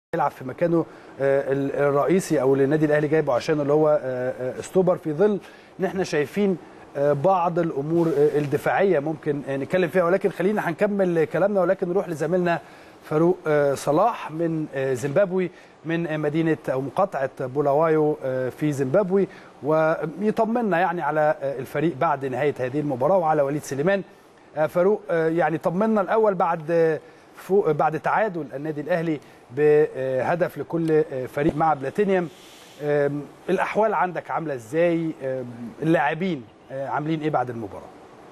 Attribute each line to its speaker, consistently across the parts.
Speaker 1: يلعب في مكانه الرئيسي او اللي النادي الاهلي جايبه عشان اللي هو ستوبر في ظل ان احنا شايفين بعض الامور الدفاعيه ممكن نتكلم فيها ولكن خلينا هنكمل كلامنا ولكن نروح لزميلنا فاروق صلاح من زيمبابوي من مدينه او مقاطعه بولاوايو في زيمبابوي ويطمنا يعني على الفريق بعد نهايه هذه المباراه وعلى وليد سليمان فاروق يعني طمنا الاول بعد فوق بعد تعادل النادي الاهلي بهدف لكل فريق مع بلاتينيوم الاحوال عندك عامله ازاي اللاعبين عاملين ايه بعد المباراه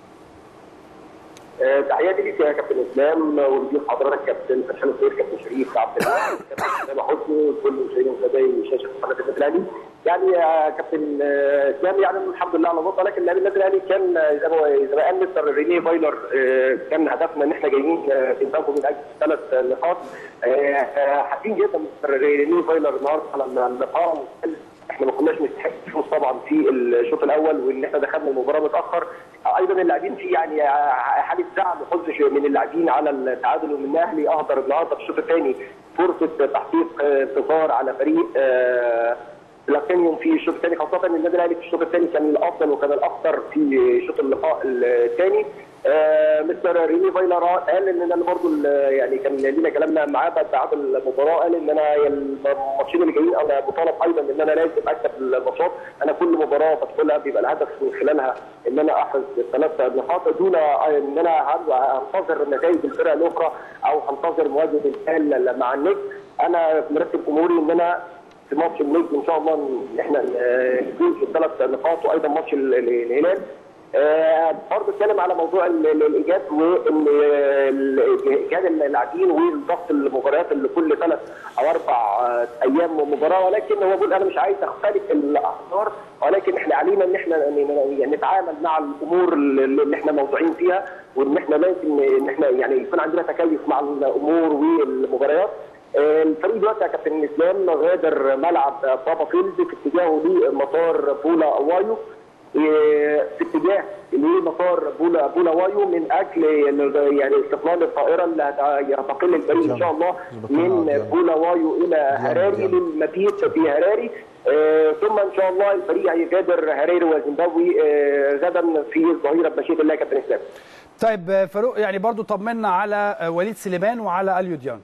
Speaker 2: تحياتي ليك يا كابتن اسلام ولضيوف حضرتك كابتن فرحان الخير كابتن شريف عبد العزيز كابتن اسامه حسني كل مشاهدين ومتابعي شاشه قناه النادي الاهلي يعني يا كابتن اسلام يعني الحمد لله على النقطه لكن لاعبي النادي الاهلي كان زي ما زي ما قال مستر رينيه فايلر كان هدفنا ان احنا جايين ننتقل من اجل ثلاث نقاط حاسين جدا مستر رينيه فايلر النهارده على اللقاء احنا ما كناش نستحق الفوز طبعا في الشوط الاول وان احنا دخلنا المباراه متاخر ايضا اللاعبين في يعني حاله زعل وحزن من اللاعبين على التعادل ومن الاهلي اهدر النهارده في الشوط الثاني فرصه تحقيق انتصار على فريق بلاتينيوم في الشوط الثاني خاصه ان النادي الاهلي في الشوط الثاني كان الافضل وكان الاخطر في شوط اللقاء الثاني آه مستر ريني فايلر قال ان انا برضه يعني كان لينا كلامنا معاه بعد بعد المباراه قال ان انا الماتشين اللي جايين انا مطالب ايضا ان انا لازم اكسب الماتشات انا كل مباراه بدخلها بيبقى الهدف من خلالها ان انا احرز ثلاث نقاط دون ان انا هنتظر نتائج الفرق الاخرى او هنتظر مواجهه الهلال مع النجم انا مرتب اموري ان انا في ماتش النجم ان شاء الله ان احنا نفوز بالثلاث نقاط وايضا ماتش الهلال برضه اتكلم على موضوع الايجاد وان ايجاد اللاعبين وضغط المباريات اللي كل ثلاث او اربع ايام مباراه ولكن هو بيقول انا مش عايز اختلف الاعذار ولكن احنا علينا ان احنا يعني نتعامل مع الامور اللي احنا موضوعين فيها وان احنا لازم ان احنا يعني يكون عندنا تكيف مع الامور والمباريات الفريق دلوقتي يا كابتن اسلام غادر ملعب بابا فيلد في اتجاهه لمطار بولا وايو في اتجاه لمطار بولا بولا وايو من اجل يعني استقلال الطائره اللي هتقل الفريق ان شاء الله من بولا وايو الى هراري للمبيت في هراري آه ثم ان شاء الله الفريق هيغادر هراري وزيمبابوي آه غدا في الظهيره بمشيئه الله كابتن اسلام.
Speaker 1: طيب فاروق يعني برضو طمنا على وليد سليمان وعلى اليو ديانج.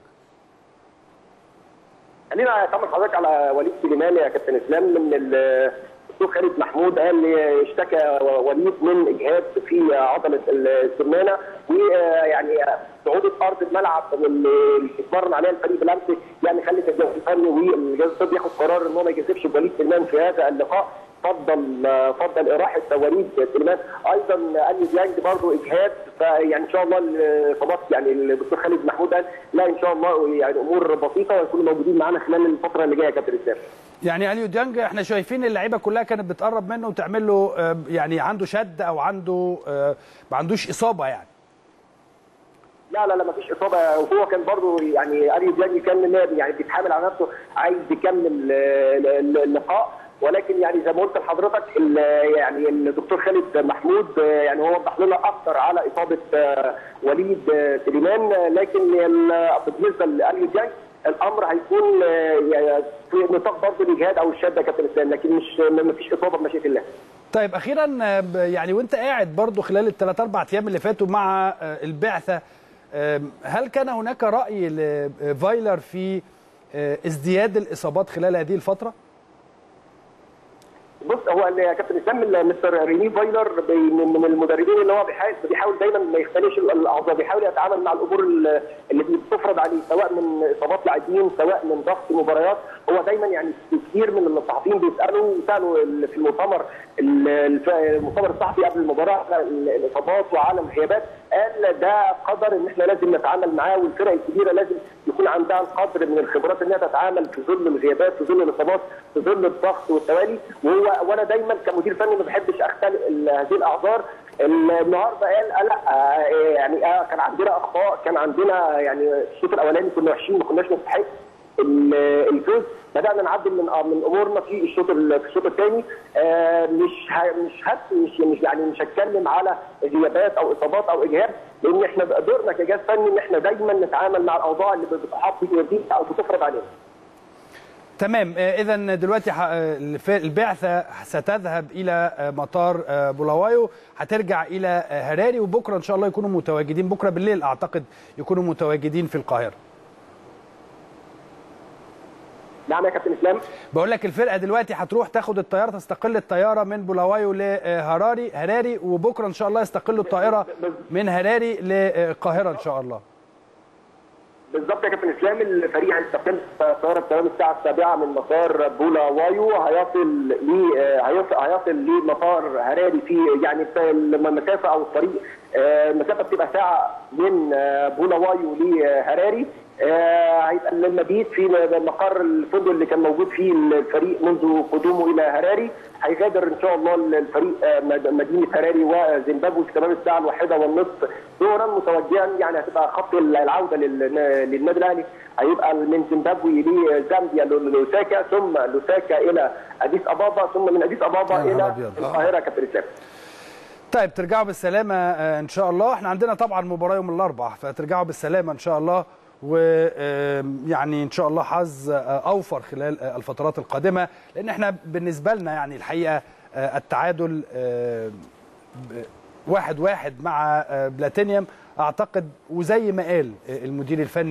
Speaker 2: خلينا اطمن حضرتك على وليد سليمان يا كابتن اسلام من الدكتور خالد محمود قال اشتكى وليد من اجهاد في عضله السمانه ويعني صعوبه ارض الملعب اللي اتمرن عليها الفريق بالامس يعني خلت الجهاز الفني والجهاز الطبي ياخد قرار ان هو ما يجازفش بوليد سليمان في هذا اللقاء فضل فضل اراحه وليد سليمان ايضا اليو ديانج برضه اجهاد فيعني ان شاء الله الاصابات يعني الدكتور خالد محمود قال لا ان شاء الله يعني امور بسيطه ويكونوا موجودين معانا خلال الفتره اللي جايه يا كابتن اسلام
Speaker 1: يعني اليو ديانج احنا شايفين اللعيبه كلها كانت بتقرب منه وتعمل له يعني عنده شد او عنده ما عندوش اصابه يعني
Speaker 2: لا لا لا مفيش اصابه وهو كان برضه يعني اليو ديانج كان يعني بيتحامل على نفسه عايز يكمل اللقاء ولكن يعني زي ما قلت لحضرتك يعني الدكتور خالد محمود يعني هو وضح لنا اكثر على اصابه وليد سليمان لكن بالنسبه لاليو ديانج الامر هيكون في نطاق برضه الاجهاد او الشده يا كابتن اسلام لكن مش ما فيش اصابه بمشيئه الله.
Speaker 1: طيب اخيرا يعني وانت قاعد برضه خلال الثلاث اربع ايام اللي فاتوا مع البعثه هل كان هناك راي لفايلر في ازدياد الاصابات خلال هذه الفتره؟
Speaker 2: بص هو يا كابتن اسلام مستر ريني فايلر من المدربين اللي هو بيحاول بيحاول دايما ما يختلش الاعضاء بيحاول يتعامل مع الامور اللي بتفرض عليه سواء من اصابات لاعبين سواء من ضغط مباريات هو دايما يعني كثير من الصحفيين بيسالوا سالوا في المؤتمر المؤتمر الصحفي قبل المباراه على الاصابات وعلى الغيابات قال ده قدر ان احنا لازم نتعامل معاه والفرق الكبيره لازم يكون عندها القدر من الخبرات انها تتعامل في ظل الغيابات في ظل الاصابات في ظل الضغط والتوالي وهو وانا دايما كمدير فني ما بحبش اختلق هذه الاعذار النهارده قال لا يعني كان عندنا اخطاء كان عندنا يعني الشوط الاولاني كنا وحشين ما كناش نستحق ال- الفوز بدانا نعدل من من امورنا في الشوط ال- في الشوط الثاني آه، مش ه- مش هت مش مش يعني مش هتكلم على غيابات او اصابات او اجهاد لان احنا دورنا كجهاز فني ان احنا دايما نتعامل مع الاوضاع اللي بتحط بيها او بتفرض علينا
Speaker 1: تمام اذا دلوقتي ح- آه، الف- البعثه ستذهب الى آه، مطار آه، بولاوايو هترجع الى آه، هراري وبكره ان شاء الله يكونوا متواجدين بكره بالليل اعتقد يكونوا متواجدين في القاهره
Speaker 2: نعم يا كابتن اسلام
Speaker 1: بقول لك الفرقه دلوقتي هتروح تاخد الطياره تستقل الطياره من بولاوايو لهراري هراري وبكره ان شاء الله يستقلوا الطائره من هراري للقاهره ان شاء الله
Speaker 2: بالظبط يا كابتن اسلام الفريق هيستقل طياره تمام الساعه السابعه من مطار بولا وايو هيصل ل هيصل هيصل لمطار هراري في يعني في المسافه او الطريق آه، المسافه بتبقى ساعه من آه، بولا وايو لهراري آه، هيبقى المبيت في مقر الفندق اللي كان موجود فيه الفريق منذ قدومه الى هراري هيغادر ان شاء الله الفريق آه، مد- مدينه هراري وزيمبابوي في تمام الساعه الواحده والنصف ظهرا متوجها يعني هتبقى خط العوده لل- للنادي الاهلي هيبقى من زيمبابوي لزامبيا لوساكا ثم لوساكا الى اديس ابابا ثم من اديس ابابا
Speaker 1: يا نهار
Speaker 2: الى
Speaker 1: أبيض. آه.
Speaker 2: القاهره يا كابتن اسلام
Speaker 1: طيب ترجعوا بالسلامة آه، إن شاء الله احنا عندنا طبعا مباراة يوم الأربع فترجعوا بالسلامة إن شاء الله ويعني إن شاء الله حظ آه، أوفر خلال آه، الفترات القادمة لأن احنا بالنسبة لنا يعني الحقيقة آه، التعادل آه، ب- واحد واحد مع آه، بلاتينيوم أعتقد وزي ما قال آه، المدير الفني